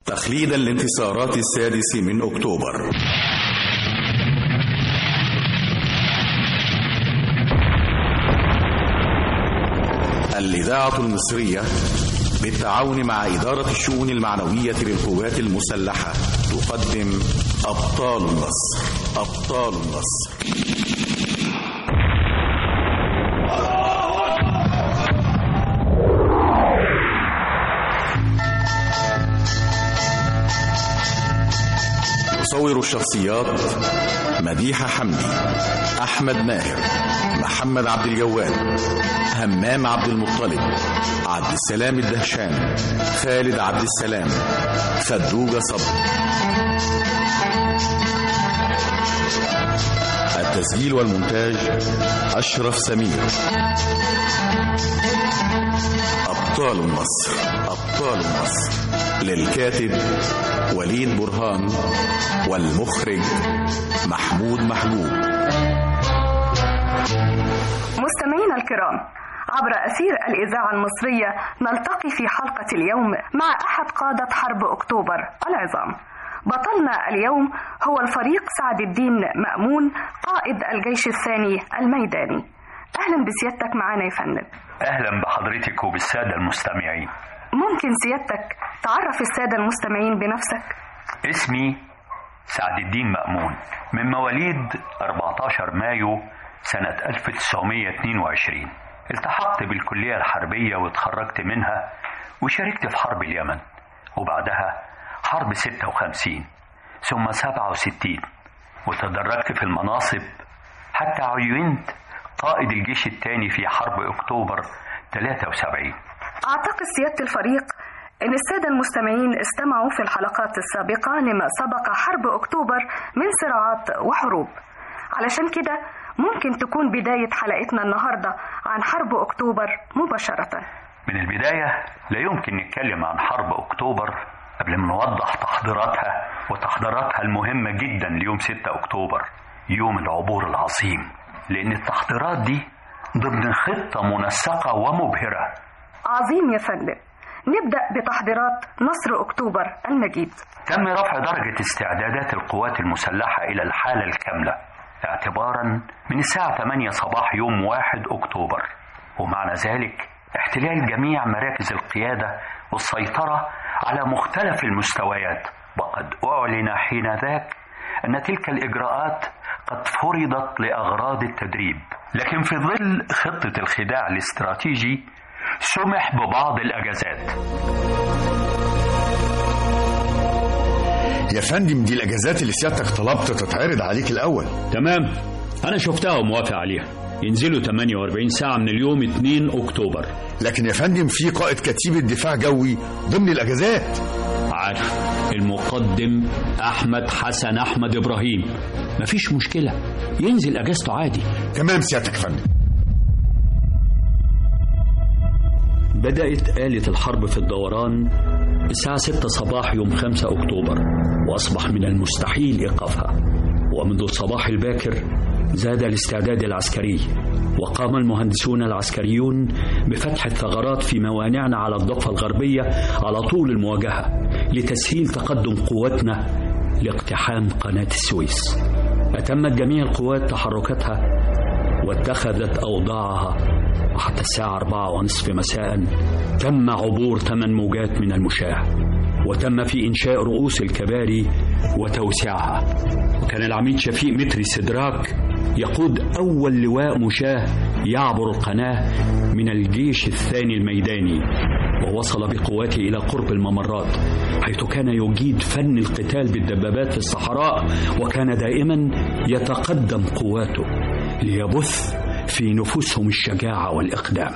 تخليدا لانتصارات السادس من أكتوبر الإذاعة المصرية بالتعاون مع إدارة الشؤون المعنوية بالقوات المسلحة تقدم أبطال النصر أبطال النصر يصور الشخصيات مديحة حمدي أحمد ماهر محمد عبد الجواد همام عبد المطلب عبد السلام الدهشان خالد عبد السلام خدوجة صبري التسجيل والمونتاج أشرف سمير أبطال النصر أبطال النصر للكاتب وليد برهان والمخرج محمود محبوب مستمعينا الكرام عبر أثير الإذاعة المصرية نلتقي في حلقة اليوم مع أحد قادة حرب أكتوبر العظام بطلنا اليوم هو الفريق سعد الدين مأمون قائد الجيش الثاني الميداني أهلا بسيادتك معنا يا فندم أهلا بحضرتك وبالسادة المستمعين ممكن سيادتك تعرف السادة المستمعين بنفسك اسمي سعد الدين مأمون من مواليد 14 مايو سنة 1922 التحقت بالكلية الحربية وتخرجت منها وشاركت في حرب اليمن وبعدها حرب 56 ثم 67 وتدرجت في المناصب حتى عينت قائد الجيش الثاني في حرب أكتوبر 73 أعتقد سيادة الفريق أن السادة المستمعين استمعوا في الحلقات السابقة لما سبق حرب أكتوبر من صراعات وحروب علشان كده ممكن تكون بداية حلقتنا النهاردة عن حرب أكتوبر مباشرة من البداية لا يمكن نتكلم عن حرب أكتوبر قبل ما نوضح تحضيراتها وتحضيراتها المهمة جدا ليوم 6 أكتوبر يوم العبور العظيم لأن التحضيرات دي ضمن خطة منسقة ومبهرة عظيم يا فندم نبدأ بتحضيرات نصر أكتوبر المجيد تم رفع درجة استعدادات القوات المسلحة إلى الحالة الكاملة اعتبارا من الساعة 8 صباح يوم 1 أكتوبر ومعنى ذلك احتلال جميع مراكز القيادة والسيطرة على مختلف المستويات وقد أعلن حين ذاك أن تلك الإجراءات قد فرضت لأغراض التدريب لكن في ظل خطة الخداع الاستراتيجي سمح ببعض الأجازات يا فندم دي الاجازات اللي سيادتك طلبت تتعرض عليك الاول تمام أنا شفتها وموافق عليها ينزلوا 48 ساعة من اليوم 2 أكتوبر لكن يا فندم في قائد كتيبة دفاع جوي ضمن الاجازات عارف المقدم أحمد حسن أحمد إبراهيم مفيش مشكلة ينزل أجازته عادي تمام سيادتك يا فندم بدأت آلة الحرب في الدوران الساعة 6 صباح يوم 5 أكتوبر وأصبح من المستحيل إيقافها ومنذ الصباح الباكر زاد الاستعداد العسكري وقام المهندسون العسكريون بفتح الثغرات في موانعنا على الضفة الغربية على طول المواجهة لتسهيل تقدم قواتنا لاقتحام قناة السويس أتمت جميع القوات تحركاتها واتخذت أوضاعها وحتى الساعة أربعة ونصف مساء تم عبور ثمان موجات من المشاة وتم في إنشاء رؤوس الكباري وتوسيعها وكان العميد شفيق متري سدراك يقود أول لواء مشاة يعبر القناة من الجيش الثاني الميداني ووصل بقواته إلى قرب الممرات حيث كان يجيد فن القتال بالدبابات في الصحراء وكان دائما يتقدم قواته ليبث في نفوسهم الشجاعة والإقدام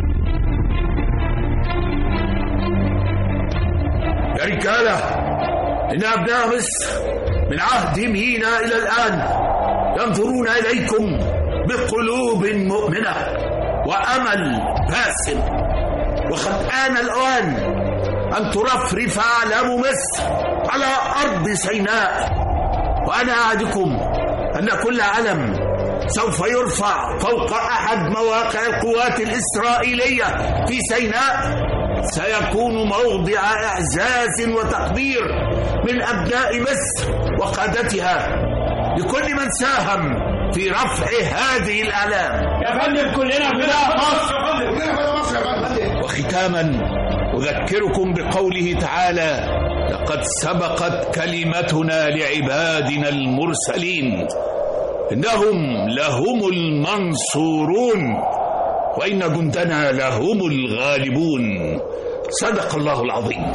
يا رجالة إن أبناء مصر من عهد مينا إلى الآن ينظرون إليكم بقلوب مؤمنة وأمل باسم وقد آن الأوان أن ترفرف أعلام مصر على أرض سيناء وأنا أعدكم أن كل علم سوف يرفع فوق أحد مواقع القوات الإسرائيلية في سيناء سيكون موضع إعزاز وتقدير من أبناء مصر وقادتها لكل من ساهم في رفع هذه الآلام يا فندم كلنا فداء مصر وختاما أذكركم بقوله تعالى لقد سبقت كلمتنا لعبادنا المرسلين إنهم لهم المنصورون وإن جندنا لهم الغالبون صدق الله العظيم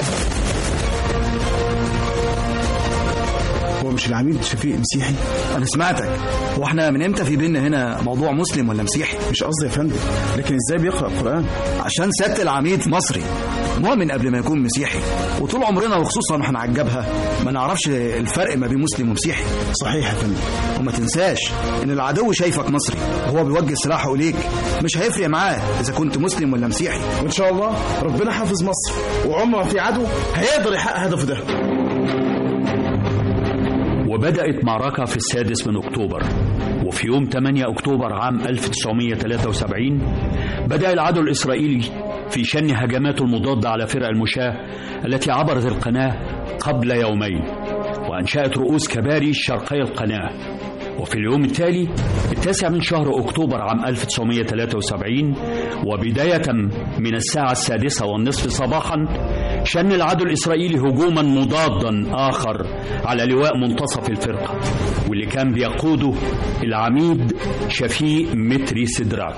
هو مش العميد شفيق مسيحي انا سمعتك هو احنا من امتى في بينا هنا موضوع مسلم ولا مسيحي مش قصدي يا فندم لكن ازاي بيقرا القران عشان سياده العميد مصري مؤمن قبل ما يكون مسيحي وطول عمرنا وخصوصا واحنا على الجبهه ما نعرفش الفرق ما بين مسلم ومسيحي صحيح يا فندم وما تنساش ان العدو شايفك مصري وهو بيوجه سلاحه اليك مش هيفرق معاه اذا كنت مسلم ولا مسيحي وان شاء الله ربنا حافظ مصر وعمر ما في عدو هيقدر يحقق هدفه ده وبدأت معركة في السادس من أكتوبر وفي يوم 8 أكتوبر عام 1973 بدأ العدو الإسرائيلي في شن هجماته المضادة على فرق المشاة التي عبرت القناة قبل يومين وأنشأت رؤوس كباري شرقي القناة وفي اليوم التالي التاسع من شهر أكتوبر عام 1973 وبداية من الساعة السادسة والنصف صباحا شن العدو الإسرائيلي هجوما مضادا آخر على لواء منتصف الفرقة واللي كان بيقوده العميد شفيق متري سدراك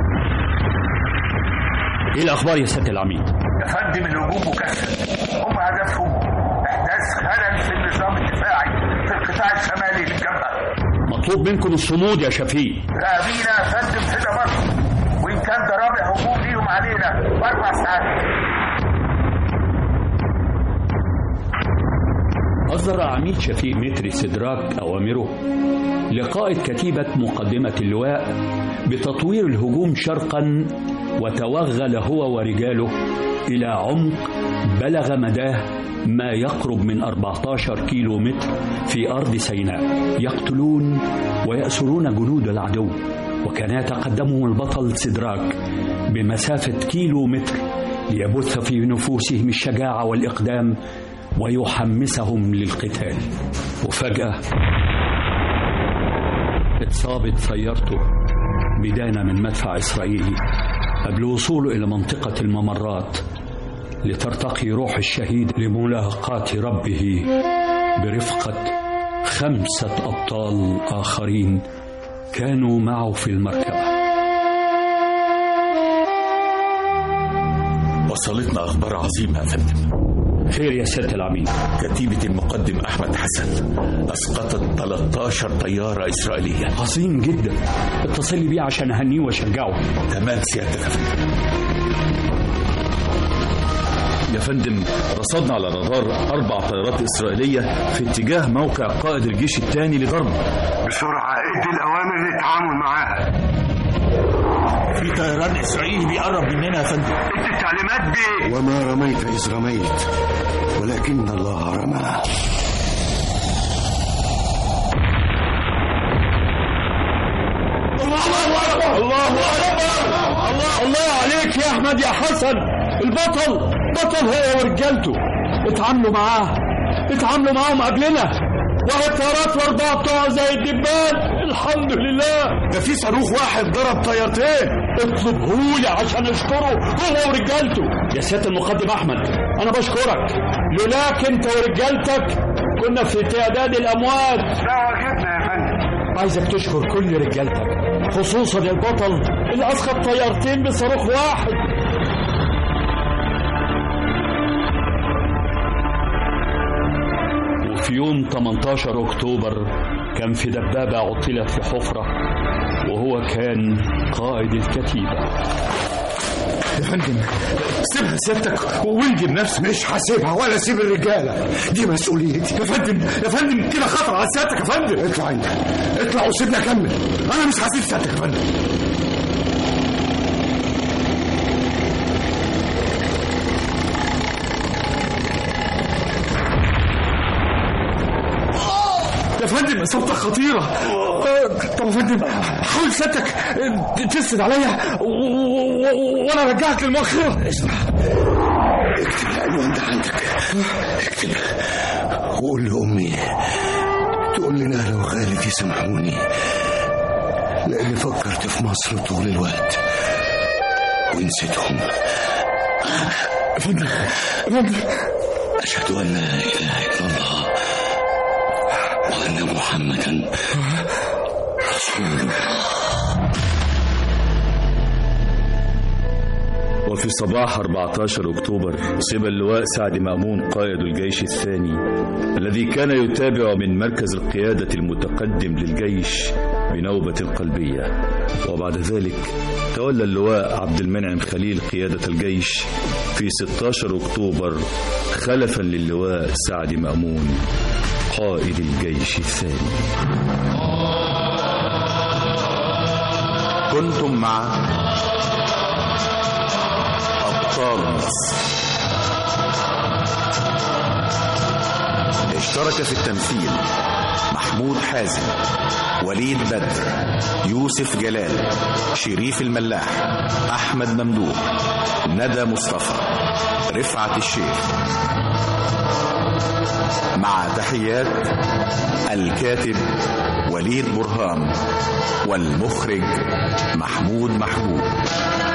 ايه الاخبار يا سياده العميد يا فندم الهجوم مكثف هم هدفهم احداث خلل في النظام الدفاعي في القطاع الشمالي للجبهه مطلوب منكم الصمود يا شفيق راقبينا يا فندم في مصر وان كان ده رابع هجوم ليهم علينا باربع ساعات أصدر عميد شفيق متري سدراك أوامره لقائد كتيبة مقدمة اللواء بتطوير الهجوم شرقا وتوغل هو ورجاله إلى عمق بلغ مداه ما يقرب من 14 كيلو متر في أرض سيناء يقتلون ويأسرون جنود العدو وكان يتقدمهم البطل سدراك بمسافة كيلو متر ليبث في نفوسهم الشجاعة والإقدام ويحمسهم للقتال وفجأة اتصابت سيارته بدانة من مدفع إسرائيلي قبل وصوله إلى منطقة الممرات لترتقي روح الشهيد لملاقاة ربه برفقة خمسة أبطال آخرين كانوا معه في المركبة وصلتنا أخبار عظيمة يا فندم خير يا سيادة العميد كتيبة المقدم أحمد حسن أسقطت 13 طيارة إسرائيلية عظيم جدا اتصل لي بيه عشان أهنيه وأشجعه تمام سيادتك يا فندم يا فندم رصدنا على الرادار أربع طيارات إسرائيلية في اتجاه موقع قائد الجيش الثاني لضرب بسرعة ادي الأوامر للتعامل معاها في طيران إسرائيلي بيقرب مننا يا فندم ادي التعليمات دي وما رميت إذ رميت ولكن الله رمى الله أكبر الله الله عليك يا أحمد يا حسن البطل بطل هو ورجالته اتعاملوا معاه اتعاملوا معاهم قبلنا وهي الطيارات واربعة بتوع زي الدبان الحمد لله ده في صاروخ واحد ضرب طيارتين اطلبهولي عشان اشكره هو ورجالته يا سيادة المقدم احمد انا بشكرك لولاك انت ورجالتك كنا في تعداد الاموات ده واجبنا يا فندم عايزك تشكر كل رجالتك خصوصا البطل اللي اسقط طيارتين بصاروخ واحد وفي يوم 18 أكتوبر كان في دبابة عطلت في حفرة وهو كان قائد الكتيبة يا فندم سيبها سيادتك وانجب نفسك مش هسيبها ولا سيب الرجالة دي مسؤوليتي يا فندم يا فندم كده خطر على سيادتك يا فندم اطلع انت اطلع وسيبني اكمل انا مش هسيب سيادتك يا فندم يا فندم اصابتك خطيره آه، طب يا فندم حاول سيادتك آه، تسند عليا و- و- و- وانا ارجعك للمؤخره اسمع اكتب العنوان ده عندك اكتب وقول لأمي تقول لي نهلة وخالد يسامحوني لأني فكرت في مصر طول الوقت ونسيتهم فندم فندم أشهد أن لا إله إلا الله وأن محمدا رسول الله وفي صباح 14 أكتوبر أصيب اللواء سعد مأمون قائد الجيش الثاني الذي كان يتابع من مركز القيادة المتقدم للجيش بنوبة قلبية وبعد ذلك تولى اللواء عبد المنعم خليل قيادة الجيش في 16 أكتوبر خلفا للواء سعد مأمون قائد الجيش الثاني كنتم مع أبطال مصر اشترك في التمثيل محمود حازم وليد بدر يوسف جلال شريف الملاح أحمد ممدوح ندى مصطفى رفعت الشيخ مع تحيات الكاتب وليد برهان والمخرج محمود محبوب